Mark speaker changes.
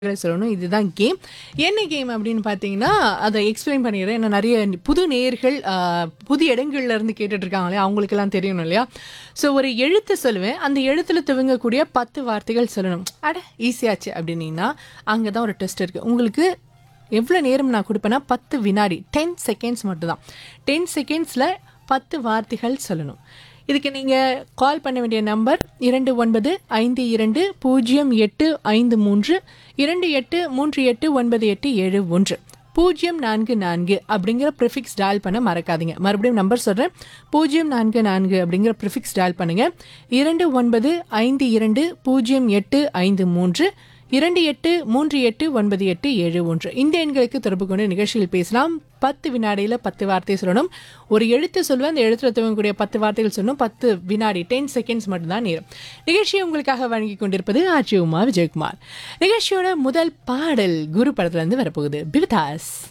Speaker 1: சொல்லணும் இதுதான் கேம் என்ன கேம் அப்படின்னு பார்த்தீங்கன்னா அதை எக்ஸ்பிளைன் பண்ணிடுறேன் ஏன்னா நிறைய புது நேயர்கள் ஆஹ், புது இடங்கள்ல இருந்து கேட்டுட்டு இருக்காங்களே அவங்களுக்கெல்லாம் தெரியணும் இல்லையா ஸோ ஒரு எழுத்து சொல்லுவேன் அந்த எழுத்துல துவங்கக்கூடிய பத்து வார்த்தைகள் சொல்லணும் அட ஈஸியாச்சு அப்படின்னீங்கன்னா அங்கே தான் ஒரு டெஸ்ட் இருக்குது உங்களுக்கு எவ்வளோ நேரம் நான் கொடுப்பேன்னா பத்து வினாடி டென் செகண்ட்ஸ் மட்டும்தான் டென் செகண்ட்ஸில் பத்து வார்த்தைகள் சொல்லணும் இதுக்கு நீங்கள் கால் பண்ண வேண்டிய நம்பர் இரண்டு ஒன்பது ஐந்து இரண்டு பூஜ்ஜியம் எட்டு ஐந்து மூன்று இரண்டு எட்டு மூன்று எட்டு ஒன்பது எட்டு ஏழு ஒன்று பூஜ்ஜியம் நான்கு நான்கு அப்படிங்கிற ப்ரிஃபிக்ஸ் டயல் பண்ண மறக்காதீங்க மறுபடியும் நம்பர் சொல்கிறேன் பூஜ்ஜியம் நான்கு நான்கு அப்படிங்கிற ப்ரிஃபிக்ஸ் டயல் பண்ணுங்க இரண்டு ஒன்பது ஐந்து இரண்டு பூஜ்ஜியம் எட்டு ஐந்து மூன்று இரண்டு எட்டு மூன்று எட்டு ஒன்பது எட்டு ஏழு ஒன்று இந்த எண்களுக்கு தொடர்பு கொண்டு நிகழ்ச்சியில் பேசலாம் பத்து வினாடியில் பத்து வார்த்தை சொல்லணும் ஒரு எழுத்து சொல்லுவேன் அந்த எழுத்துல துவங்கக்கூடிய பத்து வார்த்தைகள் சொல்லணும் பத்து வினாடி டென் செகண்ட்ஸ் மட்டும்தான் நேரம் நிகழ்ச்சியை உங்களுக்காக வழங்கி கொண்டிருப்பது ஆர்ஜி உமா விஜயகுமார் நிகழ்ச்சியோட முதல் பாடல் குரு படத்துல இருந்து வரப்போகுது பிவிதாஸ்